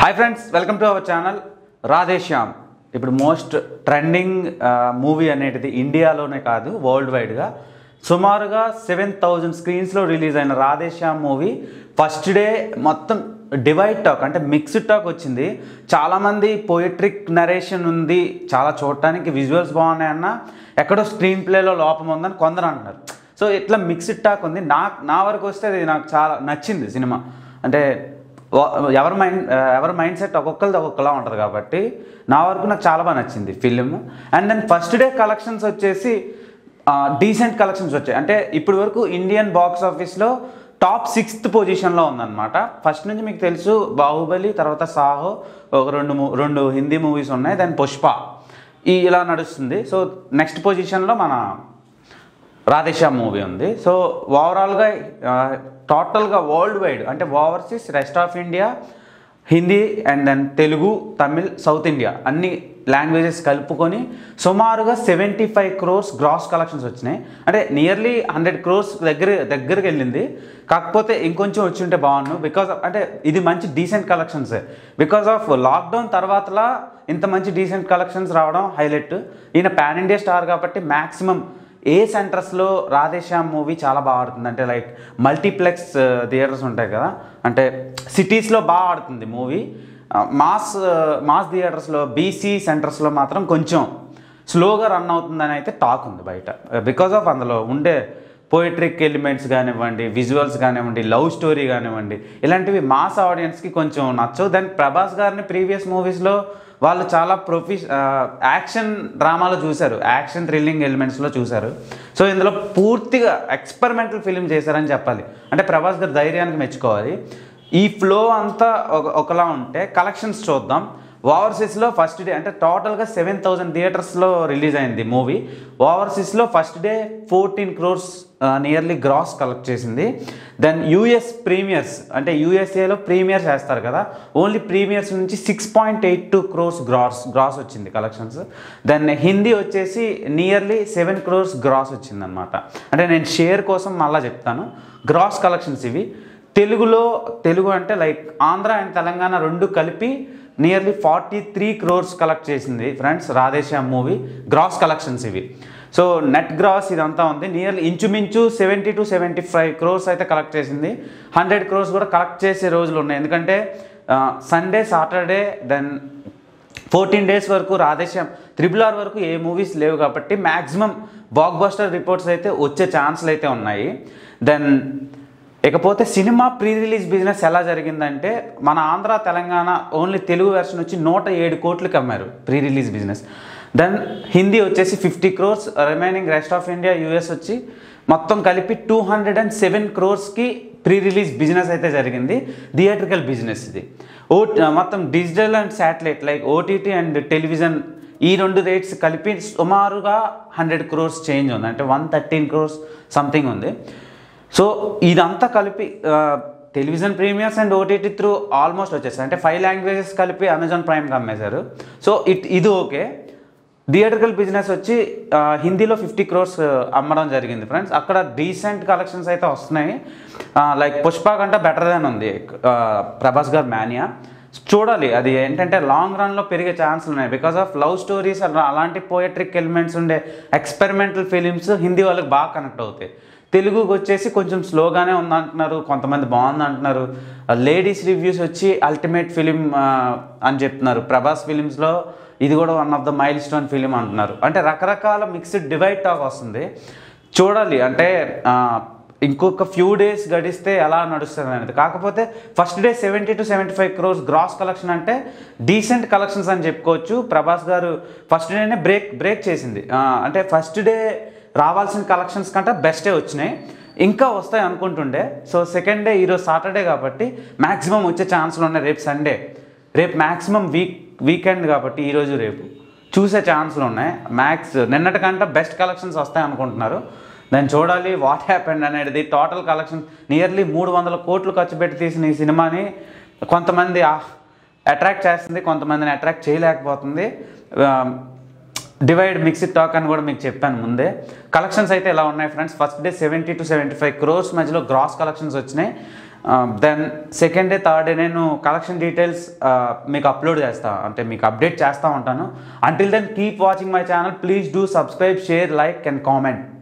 hi friends welcome to our channel Radheshyam ఇప్పుడు most trending movie అనేది ఇండియాలోనే కాదు వరల్డ్ వైడ్గా సుమారుగా సెవెన్ థౌజండ్ స్క్రీన్స్లో రిలీజ్ అయిన రాధేశ్యామ్ మూవీ ఫస్ట్ డే మొత్తం డివైడ్ టాక్ అంటే మిక్స్డ్ టాక్ వచ్చింది చాలామంది పోయిట్రిక్ నరేషన్ ఉంది చాలా చూడటానికి విజువల్స్ బాగున్నాయన్న ఎక్కడో స్క్రీన్ ప్లేలో లోపం ఉందని కొందరు అంటున్నారు సో ఇట్లా మిక్స్డ్ టాక్ ఉంది నా నా వరకు వస్తే అది నాకు చాలా నచ్చింది సినిమా అంటే వా- ఎవరి మైండ్ ఎవరి మైండ్ సెట్ ఒక్కొక్కరిది ఒక్కొక్కలా ఉంటుంది కాబట్టి నా వరకు నాకు చాలా బాగా నచ్చింది film and then first day collections వచ్చేసి డీసెంట్ కలెక్షన్స్ వచ్చాయి అంటే ఇప్పటి వరకు ఇండియన్ బాక్స్ ఆఫీస్లో టాప్ సిక్స్త్ పొజిషన్లో ఉందన్నమాట ఫస్ట్ నుంచి మీకు తెలుసు బాహుబలి తర్వాత సాహో ఒక రెండు మూ- రెండు హిందీ మూవీస్ ఉన్నాయి దెన్ పుష్ప ఈ ఇలా నడుస్తుంది సో నెక్స్ట్ పొజిషన్లో మన రాధేశ్యామ్ మూవీ ఉంది సో ఓవరాల్గా టోటల్గా వరల్డ్ వైడ్ అంటే overseas rest of India Hindi and then Telugu Tamil south India అన్ని లాంగ్వేజెస్ కలుపుకొని సుమారుగా seventy five crores gross collections వచ్చినాయి అంటే నియర్లీ హండ్రెడ్ క్రోర్స్ దగ్గర దగ్గరికి వెళ్ళింది కాకపోతే ఇంకొంచెం వచ్చి ఉంటే బాగుండు బికాస్ అంటే ఇది మంచి decent collections because of lockdown తర్వాతలా ఇంత మంచి డీసెంట్ కలెక్షన్స్ రావడం హైలైట్ ఈయన పాన్ ఇండియా స్టార్ కాబట్టి మ్యాక్సిమం ఏ సెంటర్స్లో రాధేశ్యామ్ మూవీ చాలా బాగా ఆడుతుంది అంటే లైక్ మల్టీప్లెక్స్ థియేటర్స్ ఉంటాయి కదా అంటే సిటీస్లో బాగా ఆడుతుంది మూవీ మాస్ మాస్ థియేటర్స్లో బీసీ సెంటర్స్లో మాత్రం కొంచెం స్లోగా రన్ అవుతుందని అయితే టాక్ ఉంది బయట బికాస్ ఆఫ్ అందులో ఉండే పోయిట్రిక్ ఎలిమెంట్స్ కానివ్వండి విజువల్స్ కానివ్వండి లవ్ స్టోరీ కానివ్వండి ఇలాంటివి మాస్ ఆడియన్స్కి కొంచెం నచ్చవు దెన్ ప్రభాస్ గారిని ప్రీవియస్ మూవీస్లో వాళ్ళు చాలా ప్రొఫి యాక్షన్ డ్రామాలో చూశారు యాక్షన్ థ్రిల్లింగ్ ఎలిమెంట్స్లో చూశారు సో ఇందులో పూర్తిగా ఎక్స్పెరిమెంటల్ ఫిలిం చేశారని చెప్పాలి అంటే ప్రభాస్ గారి ధైర్యానికి మెచ్చుకోవాలి ఈ ఫ్లో అంతా ఒక ఒకలా ఉంటే కలెక్షన్స్ చూద్దాం ఓవర్సీస్లో ఫస్ట్ డే అంటే టోటల్గా సెవెన్ థౌజండ్ థియేటర్స్లో రిలీజ్ అయింది మూవీ ఓవర్సీస్లో first day fourteen crores nearly gross collect చేసింది దెన్ యూఎస్ ప్రీమియర్స్ అంటే యూఎస్ఏలో ప్రీమియర్ చేస్తారు కదా ఓన్లీ ప్రీమియర్స్ నుంచి six point eight two crores gross gross వచ్చింది కలెక్షన్స్ దెన్ హిందీ వచ్చేసి నియర్లీ సెవెన్ క్రోర్స్ గ్రాస్ వచ్చిందనమాట అంటే నేను షేర్ కోసం మళ్ళీ చెప్తాను గ్రాస్ కలెక్షన్స్ ఇవి తెలుగులో తెలుగు అంటే లైక్ ఆంధ్ర అండ్ తెలంగాణ రెండు కలిపి nearly forty three crores collect చేసింది friends Radhe Shyam movie gross collections ఇవి సో నెట్ గ్రాస్ ఇదంతా ఉంది నియర్లీ ఇంచుమించు seventy to seventy five crores అయితే కలెక్ట్ చేసింది హండ్రెడ్ క్రోర్స్ కూడా కలెక్ట్ చేసే రోజులు ఉన్నాయి ఎందుకంటే Sunday Saturday then fourteen days వరకు రాధేశ్యామ్ త్రిబుల్ ఆర్ వరకు ఏ మూవీస్ లేవు కాబట్టి మ్యాక్సిమం బాక్ బస్టర్ రిపోర్ట్స్ అయితే వచ్చే ఛాన్స్లు అయితే ఉన్నాయి దెన్ ఇకపోతే సినిమా ప్రీ రిలీజ్ బిజినెస్ ఎలా జరిగిందంటే మన ఆంధ్ర తెలంగాణ ఓన్లీ తెలుగు వెర్షన్ వచ్చి నూట ఏడు కోట్లకి అమ్మారు pre release business then Hindi వచ్చేసి fifty crores remaining rest of India US వచ్చి మొత్తం కలిపి టూ హండ్రెడ్ అండ్ సెవెన్ క్రోర్స్కి ప్రీ రిలీజ్ బిజినెస్ అయితే జరిగింది థియేట్రికల్ బిజినెస్ ఇది ఓ మొత్తం digital and satellite like OTT and television ఈ రెండు రేట్స్ కలిపి సుమారుగా హండ్రెడ్ క్రోర్స్ చేంజ్ ఉంది అంటే వన్ థర్టీన్ క్రోర్స్ సంథింగ్ ఉంది సో ఇదంతా కలిపి ఆ, television premieres and OTT through almost వచ్చేసాయి అంటే ఫైవ్ లాంగ్వేజెస్ కలిపి అమెజాన్ ప్రైమ్కి అమ్మేశారు సో ఇట్ ఇది ఓకే థియేటర్కల్ బిజినెస్ వచ్చి ఆ, హిందీలో ఫిఫ్టీ క్రోర్స్ అమ్మడం జరిగింది ఫ్రెండ్స్ అక్కడ డీసెంట్ కలెక్షన్స్ అయితే వస్తున్నాయి లైక్ పుష్ప కంటే బెటర్ దాన్ ఉంది ఆ, ప్రభాస్ గారు మానియా చూడాలి అది ఏంటంటే లాంగ్ రన్లో పెరిగే ఛాన్సులు ఉన్నాయి బికాస్ ఆఫ్ లవ్ స్టోరీస్ అలాంటి పోయట్రిక్ ఎలిమెంట్స్ ఉండే ఎక్స్పెరిమెంటల్ ఫిలిమ్స్ హిందీ వాళ్ళకి బాగా కనెక్ట్ అవుతాయి తెలుగుకి వచ్చేసి కొంచెం స్లోగానే ఉంది అంటున్నారు కొంతమంది బాగుంది అంటున్నారు లేడీస్ రివ్యూస్ వచ్చి అల్టిమేట్ ఫిలిం అని చెప్తున్నారు ప్రభాస్ ఫిలిమ్స్లో ఇది కూడా one of the milestone film అంటున్నారు అంటే రకరకాల మిక్స్డ్ డివైడ్ టాక్ వస్తుంది చూడాలి అంటే ఆ, ఇంకొక ఫ్యూ డేస్ గడిస్తే ఎలా నడుస్తుంది అనేది కాకపోతే first day seventy to seventy five crores gross collection అంటే డీసెంట్ కలెక్షన్స్ అని చెప్పుకోవచ్చు ప్రభాస్ గారు ఫస్ట్ డేనే బ్రేక్ బ్రేక్ చేసింది ఆ, అంటే ఫస్ట్ డే రావాల్సిన కలెక్షన్స్ కంటే బెస్టే వచ్చినాయి ఇంకా వస్తాయి అనుకుంటుండే సో సెకండ్ డే ఈరోజు సాటర్డే కాబట్టి మ్యాక్సిమం వచ్చే ఛాన్స్లు ఉన్నాయి రేపు సండే రేపు మ్యాక్సిమం వీక్ వీకెండ్ కాబట్టి ఈరోజు రేపు చూసే ఛాన్స్లు ఉన్నాయి మ్యాక్స్ నిన్నటికంటే బెస్ట్ కలెక్షన్స్ వస్తాయి అనుకుంటున్నారు దాన్ని చూడాలి వాట్ హ్యాపెండ్ అనేది టోటల్ కలెక్షన్ నియర్లీ మూడు వందల కోట్లు ఖర్చు పెట్టి తీసిన ఈ సినిమాని కొంతమంది అట్రాక్ట్ చేస్తుంది కొంతమందిని అట్రాక్ట్ చేయలేకపోతుంది ఆ, డివైడ్ మిక్స్డ్ టాక్ అని కూడా మీకు చెప్పాను ముందే కలెక్షన్స్ అయితే ఎలా ఉన్నాయి friends first day seventy to seventy five crores మధ్యలో గ్రాస్ కలెక్షన్స్ వచ్చినాయి then second day third day నేను కలెక్షన్ డీటెయిల్స్ మీకు అప్లోడ్ చేస్తా అంటే మీకు అప్డేట్ చేస్తూ ఉంటాను until then keep watching my channel please do subscribe share like and comment